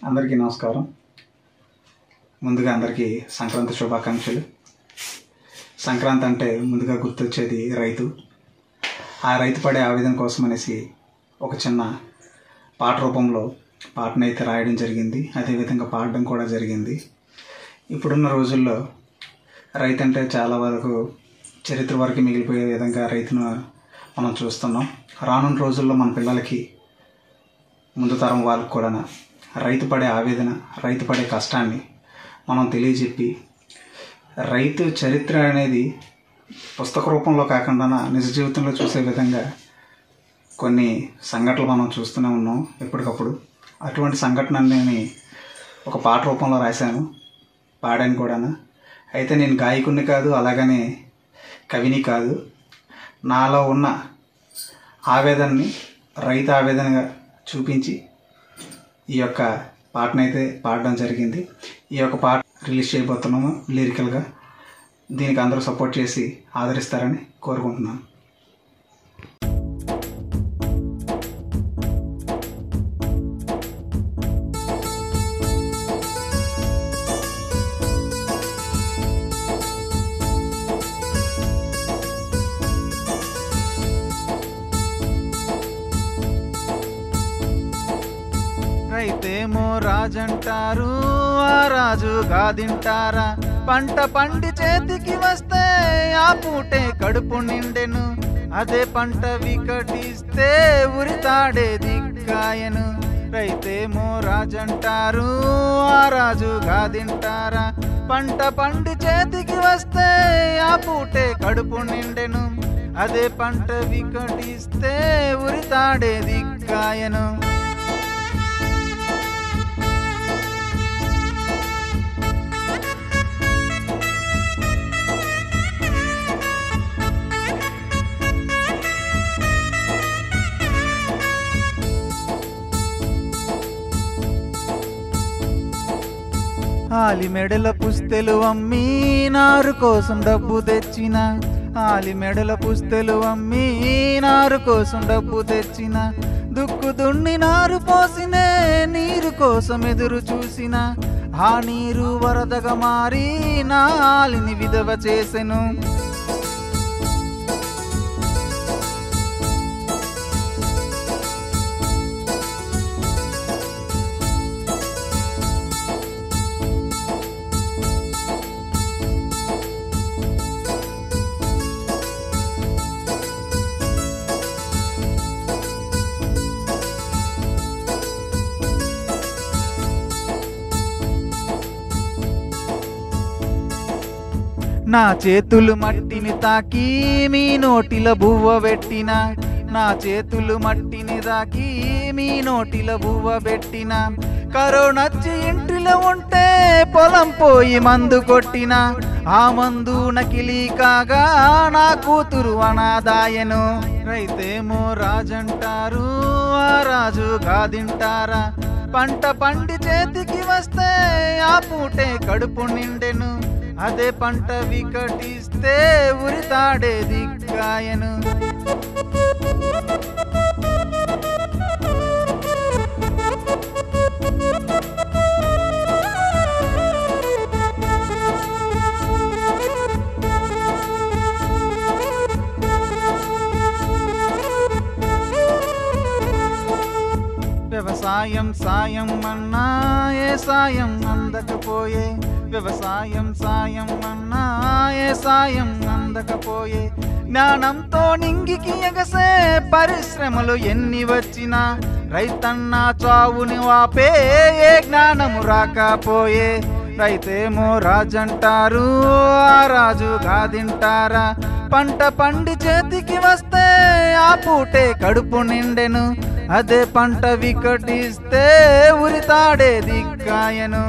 అందరికీ నమస్కారం ముందుగా అందరికీ సంక్రాంతి శుభాకాంక్షలు సంక్రాంతి అంటే ముందుగా గుర్తొచ్చేది రైతు ఆ రైతు పడే ఆవేదన కోసం అనేసి ఒక చిన్న పాట రూపంలో పాటనైతే రాయడం జరిగింది అదేవిధంగా పాడడం కూడా జరిగింది ఇప్పుడున్న రోజుల్లో రైతు అంటే చాలా వరకు చరిత్ర వరకు మిగిలిపోయే విధంగా రైతును మనం చూస్తున్నాం రానున్న రోజుల్లో మన పిల్లలకి ముందు తరం వాళ్ళకు కూడా రైతు పడే ఆవేదన రైతు పడే కష్టాన్ని మనం తెలియజెప్పి రైతు చరిత్ర అనేది పుస్తక రూపంలో కాకుండా నిజ జీవితంలో చూసే విధంగా కొన్ని సంఘటనలు మనం చూస్తూనే ఉన్నాం ఎప్పటికప్పుడు అటువంటి సంఘటనని ఒక పాట రూపంలో రాశాను పాడాను కూడా అయితే నేను గాయకుడిని కాదు అలాగనే కవిని కాదు నాలో ఉన్న ఆవేదనని రైతు ఆవేదనగా చూపించి ఈ యొక్క పాటనైతే పాడడం జరిగింది ఈ యొక్క పాట రిలీజ్ చేయబోతున్నాము లిరికల్గా దీనికి అందరూ సపోర్ట్ చేసి ఆదరిస్తారని కోరుకుంటున్నాను రైతేమో రాజంటారు ఆ రాజు కాదింటారా పంట పండి చేతికి వస్తే ఆ పూటే కడుపు నిండెను అదే పంట వికటిస్తే ఉరితాడే దిక్కాయను రైతేమో రాజంటారు ఆ రాజు కాదింటారా పంట పండి చేతికి వస్తే ఆ పూటే కడుపు నిండెను అదే పంట వికటిస్తే ఉరితాడే దిక్కాయను ఆలి మెడల పుస్తెలు అమ్మి నారు కోసం డబ్బు తెచ్చిన ఆలి మెడల పుస్తెలు అమ్మి నారు కోసం డబ్బు తెచ్చిన దుక్కు దున్ని నారు పోసినే నీరు కోసం ఎదురు చూసిన ఆ నీరు వరదగా మారి నా ఆలిని విధవ చేసెను నా చేతులు మట్టిని తాకి మీ నోటిల బువ్వ పెట్టిన నా చేతులు మట్టిని తాకి మీ నోటిల బువ్వ పెట్టిన కరోనొచ్చి ఇంటిలో ఉంటే పొలం పోయి మందు కొట్టిన ఆ మందు నకిలీ కాగా నా కూతురు అనాదాయను రైతేమో రాజంటారు ఆ రాజు కాదింటారా పంట పండి చేతికి వస్తే ఆ పూటే కడుపు నిండెను అదే పంట వికటిస్తే ఉరితాడే దిక్కాయను వ్యవసాయం సాయం అన్నా ఏ సాయం అందకపోయే వ్యవసాయం సాయం అన్నా ఏ సాయం అందకపోయే జ్ఞానంతో నింగికి ఎగసే పరిశ్రమలు ఎన్ని వచ్చినా రైతన్న చావుని వాపే ఏ జ్ఞానము రాకపోయే రైతేమో రాజంటారు ఆ రాజు కాదింటారా పంట పండి చేతికి వస్తే ఆ పూటే కడుపు నిండెను అదే పంట వికటిస్తే ఉరితాడే దిక్కాయను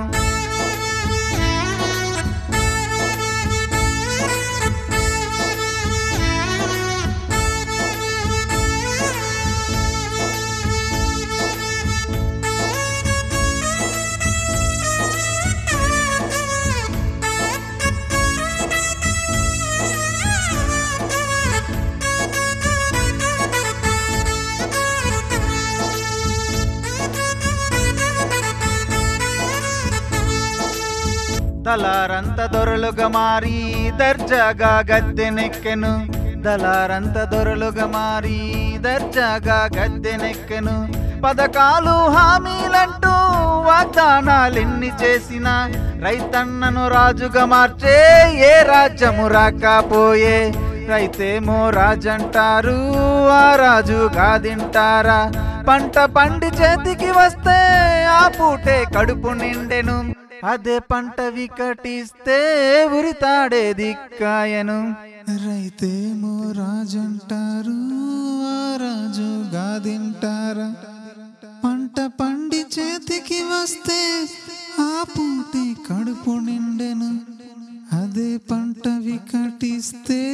దళారంత దొరలుగా మారి దర్జాగా గద్దెనెక్కెను దళారంత దొరలుగా మారి దర్జాగా గద్దెనెక్కెను పథకాలు హామీలంటూ వాగ్దానాలెన్ని చేసిన రైతన్నను రాజుగా మార్చే ఏ రాజ్యము రాకపోయే రైతేమో రాజంటారు ఆ రాజు కాదింటారా పంట పండి చేతికి వస్తే ఆ పూటే కడుపు నిండెను అదే పంట వికటిస్తే ఉరితాడే దిక్కాయను రైతేమో రాజంటారు ఆ రాజు గాదింటారా పంట పండి చేతికి వస్తే ఆ పూటి కడుపు నిండెను అదే పంట వికటిస్తే